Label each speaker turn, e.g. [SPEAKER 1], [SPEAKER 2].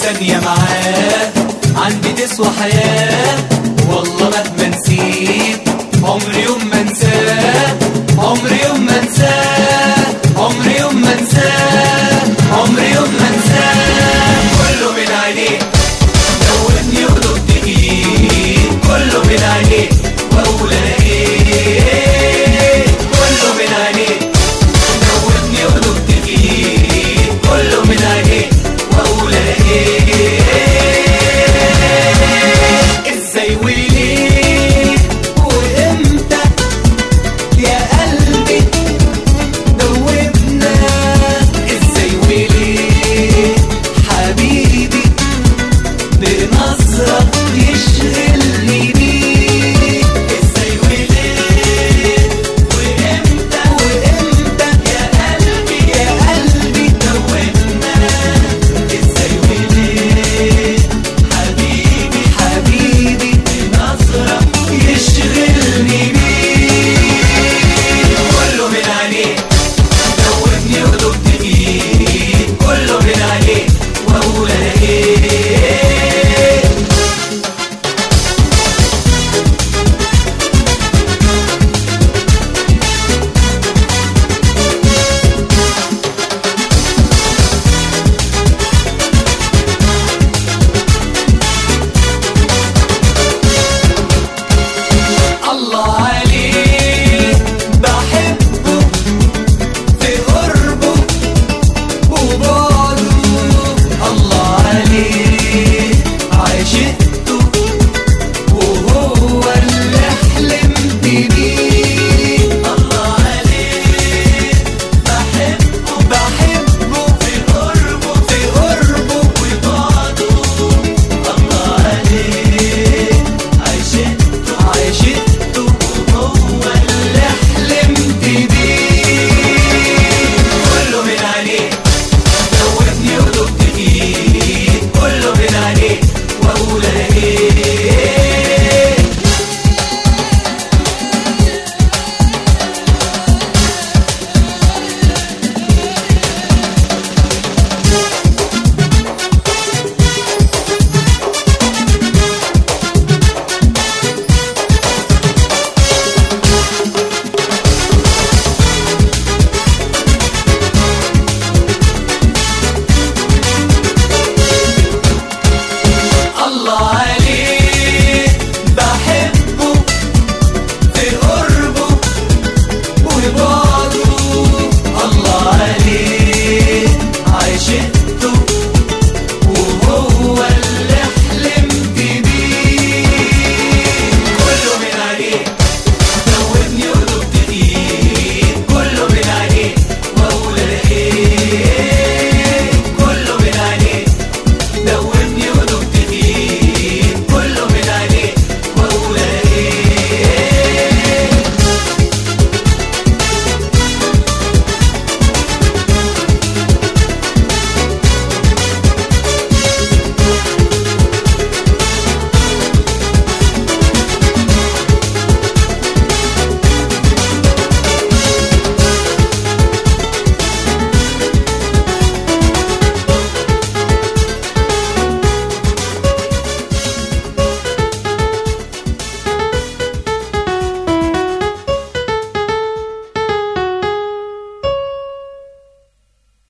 [SPEAKER 1] ثانية معاه عندي تسوى حياة والله مهما نسيت عمري يوم ما انساه عمري يوم ما انساه عمري يوم ما انساه عمري يوم ما انساه كله من عينيه دوبني ودقت فيه كله من عينيه واقول انا ايه كله من عينيه دوبني ودقت فيه كله من عينيه واقول انا ايه ازاي وليه